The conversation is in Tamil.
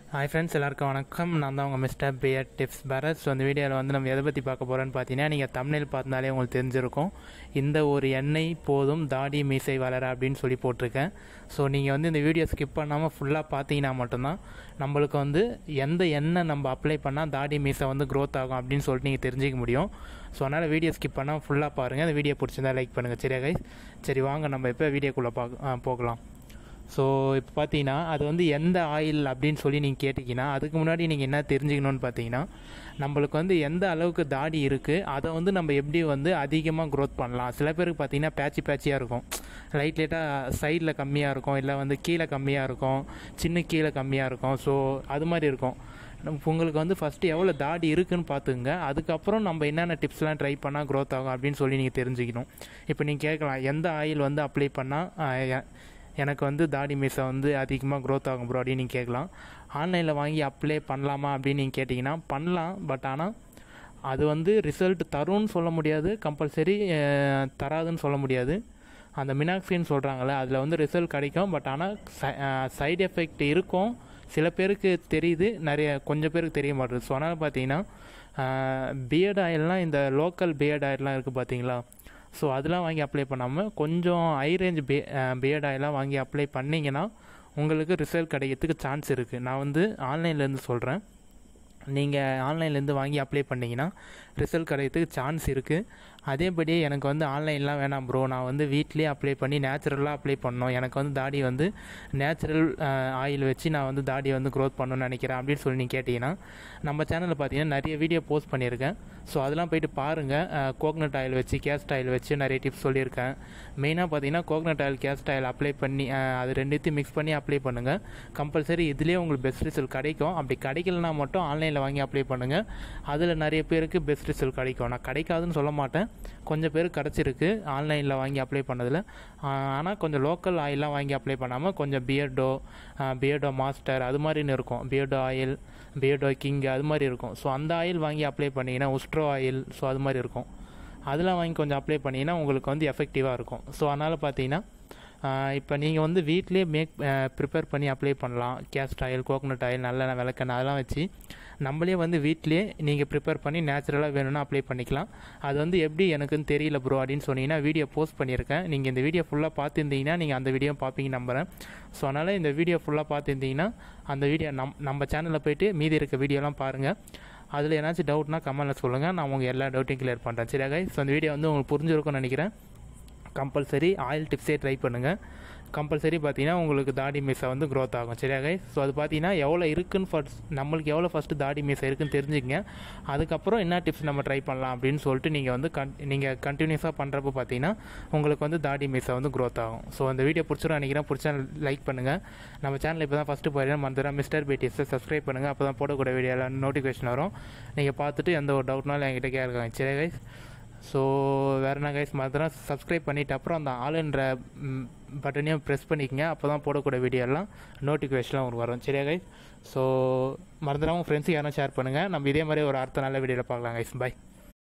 ஹாய் ஃப்ரெண்ட்ஸ் எல்லாருக்கும் வணக்கம் நான் தான் உங்கள் mister beard tips Bharath so அந்த வீடியோவில் வந்து நம்ம எதை பற்றி பார்க்க போகிறோன்னு பார்த்தீங்கன்னா நீங்கள் தமிழில் பார்த்தாலே உங்களுக்கு தெரிஞ்சிருக்கும் இந்த ஒரு எண்ணெய் போதும் தாடி மீசை வளர அப்படின்னு சொல்லி போட்டிருக்கேன் ஸோ நீங்கள் வந்து இந்த வீடியோ ஸ்கிப் பண்ணாமல் ஃபுல்லாக பார்த்தீங்கன்னா மட்டும்தான் நம்மளுக்கு வந்து எந்த எண்ணெய் நம்ம அப்ளை பண்ணால் தாடி மீசை வந்து க்ரோத் ஆகும் அப்படின்னு சொல்லிட்டு நீங்கள் தெரிஞ்சிக்க முடியும் ஸோ அதனால் வீடியோ ஸ்கிப் பண்ணாமல் ஃபுல்லாக பாருங்கள் அந்த வீடியோ பிடிச்சிருந்தா லைக் பண்ணுங்கள் சரியா கைஸ் சரி வாங்க நம்ம இப்போ வீடியோக்குள்ளே பார்க்க போகலாம் ஸோ இப்போ பார்த்தீங்கன்னா அது வந்து எந்த ஆயில் அப்படின்னு சொல்லி நீங்கள் கேட்டிங்கன்னா அதுக்கு முன்னாடி நீங்கள் என்ன தெரிஞ்சுக்கணும்னு பார்த்தீங்கன்னா நம்மளுக்கு வந்து எந்த அளவுக்கு தாடி இருக்குது அதை வந்து நம்ம எப்படி வந்து அதிகமாக க்ரோத் பண்ணலாம் சில பேருக்கு பார்த்தீங்கன்னா பேட்சி பேட்சியாக இருக்கும் லைட் லைட்டாக சைடில் கம்மியாக இருக்கும் இல்லை வந்து கீழே கம்மியாக இருக்கும் சின்ன கீழே கம்மியாக இருக்கும் ஸோ அது மாதிரி இருக்கும் நம்ம உங்களுக்கு வந்து ஃபஸ்ட்டு எவ்வளோ தாடி இருக்குன்னு பார்த்துங்க அதுக்கப்புறம் நம்ம என்னென்ன டிப்ஸ்லாம் ட்ரை பண்ணால் க்ரோத் ஆகும் அப்படின்னு சொல்லி நீங்கள் தெரிஞ்சுக்கணும் இப்போ நீங்கள் கேட்கலாம் எந்த ஆயில் வந்து அப்ளை பண்ணால் எனக்கு வந்து தாடி மீசை வந்து அதிகமாக க்ரோத் ஆகும் ப்ரோ அப்படின்னு நீங்கள் கேட்கலாம் ஆன்லைனில் வாங்கி அப்ளை பண்ணலாமா அப்படின்னு நீங்கள் கேட்டிங்கன்னா பண்ணலாம் பட் ஆனால் அது வந்து ரிசல்ட் தரும்னு சொல்ல முடியாது கம்பல்சரி தராதுன்னு சொல்ல முடியாது அந்த மினாக்சின்னு சொல்கிறாங்களே அதில் வந்து ரிசல்ட் கிடைக்கும் பட் ஆனால் சைடு எஃபெக்ட் இருக்கும் சில பேருக்கு தெரியுது நிறைய கொஞ்சம் பேருக்கு தெரிய மாட்டேது ஸோ அதனால் பார்த்தீங்கன்னா பியர்ட் ஆயில்லாம் இந்த லோக்கல் பியர்ட் ஆயில்லாம் இருக்குது பார்த்தீங்களா ஸோ அதெல்லாம் வாங்கி அப்ளை பண்ணாமல் கொஞ்சம் ஹை ரேஞ்ச் பே பியர்ட் ஆயிலாம் வாங்கி அப்ளை பண்ணிங்கன்னா உங்களுக்கு ரிசல்ட் கிடைக்கிறதுக்கு சான்ஸ் இருக்குது நான் வந்து ஆன்லைன்லேருந்து சொல்கிறேன் நீங்கள் ஆன்லைன்லேருந்து வாங்கி அப்ளை பண்ணிங்கன்னா ரிசல்ட் கிடைக்கிறதுக்கு சான்ஸ் இருக்குது அதேபடி எனக்கு வந்து ஆன்லைன்லாம் வேணாம் ப்ரோ நான் வந்து வீட்லேயே அப்ளை பண்ணி நேச்சுரலாக அப்ளை பண்ணோம் எனக்கு வந்து தாடி வந்து நேச்சுரல் ஆயில் வச்சு நான் வந்து தாடியை வந்து க்ரோத் பண்ணணும்னு நினைக்கிறேன் அப்படின்னு சொல்லி நீங்கள் கேட்டிங்கன்னா நம்ம சேனலில் பார்த்தீங்கன்னா நிறைய வீடியோ போஸ்ட் பண்ணியிருக்கேன் ஸோ அதெல்லாம் போயிட்டு பாருங்கள் கோக்னட் ஆயில் வச்சு கேஸ்ட் ஆயில் வச்சு நிறைய டிப்ஸ் சொல்லியிருக்கேன் மெயினாக பார்த்தீங்கன்னா coconut oil castor oil apply பண்ணி அது ரெண்டுத்தையும் மிக்ஸ் பண்ணி அப்ளை பண்ணுங்கள் கம்பல்சரி இதுலேயே உங்களுக்கு பெஸ்ட் ரிசல்ட் கிடைக்கும் அப்படி கிடைக்கலனா மட்டும் ஆன்லைனில் வாங்கி அப்ளை பண்ணுங்கள் அதில் நிறைய பேருக்கு பெஸ்ட் ரிசல்ட் கிடைக்கும் நான் கிடைக்காதுன்னு சொல்ல மாட்டேன் கொஞ்சம் பேர் கிடச்சிருக்கு ஆன்லைனில் வாங்கி அப்ளை பண்ணதில் ஆனால் கொஞ்சம் லோக்கல் ஆயிலாம் வாங்கி அப்ளை பண்ணாமல் கொஞ்சம் பியர்டோ பியர்டோ மாஸ்டர் அது மாதிரின்னு இருக்கும் பியர்டோ ஆயில் பியர்டோ கிங் அது மாதிரி இருக்கும் ஸோ அந்த ஆயில் வாங்கி அப்ளை பண்ணிங்கன்னா உஸ்ட்ரோ ஆயில் ஸோ அது மாதிரி இருக்கும் அதெல்லாம் வாங்கி கொஞ்சம் அப்ளை பண்ணிங்கன்னா உங்களுக்கு வந்து எஃபெக்டிவாக இருக்கும் ஸோ அதனால் பார்த்தீங்கன்னா இப்போ நீங்கள் வந்து வீட்லேயே மேக் ப்ரிப்பேர் பண்ணி அப்ளை பண்ணலாம் கேஸ்ட் ஆயில் கோகனட் ஆயில் நல்லெண்ணெய் விளக்கெண்ணெய் அதெல்லாம் வச்சு நம்மளே வந்து வீட்லேயே நீங்கள் ப்ரிப்பேர் பண்ணி நேச்சுரலாக வேணும்னா அப்ளை பண்ணிக்கலாம் அது வந்து எப்படி எனக்குன்னு தெரியல ப்ரோ அப்படின்னு சொன்னீங்கன்னா வீடியோ போஸ்ட் பண்ணியிருக்கேன் நீங்கள் இந்த வீடியோ ஃபுல்லாக பார்த்துருந்தீங்கன்னா நீங்கள் அந்த வீடியோ பார்ப்பீங்க நம்புகிறேன் ஸோ அதனால் இந்த வீடியோ ஃபுல்லாக பார்த்துருந்தீங்கன்னா அந்த வீடியோ நம் நம்ம சேனலில் போய்ட்டு மீதி இருக்க வீடியோலாம் பாருங்கள் அதில் ஏதாச்சும் டவுட்னா கமெண்ட்டில் சொல்லுங்கள் நான் உங்கள் எல்லா டவுட்டையும் கிளியர் பண்ணுறேன் சரியா ஸோ அந்த வீடியோ வந்து உங்களுக்கு புரிஞ்சிருக்கும்னு நினைக்கிறேன் கம்பல்சரி ஆயில் டிப்ஸே ட்ரை பண்ணுங்கள் கம்பல்சரி பார்த்தீங்கன்னா உங்களுக்கு தாடி மீசை வந்து க்ரோத் ஆகும் சரியா கை ஸோ அது பார்த்தீங்கன்னா எவ்வளோ இருக்குன்னு ஃபர்ஸ்ட் நம்மளுக்கு எவ்வளோ ஃபஸ்ட்டு தாடி மீசை இருக்குன்னு தெரிஞ்சுக்கங்க அதுக்கப்புறம் என்ன டிப்ஸ் நம்ம ட்ரை பண்ணலாம் அப்படின்னு சொல்லிட்டு நீங்கள் வந்து கன் நீங்கள் கண்டினியூஸாக பண்ணுறப்ப பார்த்தீங்கன்னா உங்களுக்கு வந்து தாடி மீசை வந்து க்ரோத் ஆகும் ஸோ அந்த வீடியோ பிடிச்சிரும் நினைக்கிறேன் பிடிச்சா லைக் பண்ணுங்கள் நம்ம சேனல் இப்போ தான் ஃபஸ்ட்டு போயிடுறேன் மறந்துடுறேன் மிஸ்டர் பிடிஎஸை சப்ஸ்கிரைப் பண்ணுங்கள் அப்போ தான் போடக்கூடிய வீடியோவில் நோட்டிஃபிகேஷன் வரும் நீங்கள் பார்த்துட்டு எந்த ஒரு டவுட்னாலும் என்கிட்ட கேட்குறாங்க சரி கைஸ் ஸோ வேறு என்ன கைஸ் மறந்துடும் சப்ஸ்கிரைப் பண்ணிவிட்டு அப்புறம் அந்த ஆளுன்ற பட்டனையும் ப்ரெஸ் பண்ணிக்கங்க அப்போ தான் போடக்கூடிய வீடியோலாம் நோட்டிஃபிகேஷன்லாம் உங்களுக்கு வரும் சரியா கைஸ் ஸோ மறந்துடாமல் ஃப்ரெண்ட்ஸுக்கு யாரும் ஷேர் பண்ணுங்கள் நம்ம இதே மாதிரி ஒரு அடுத்த நல்ல வீடியோவில் பார்க்கலாம் கைஸ் பை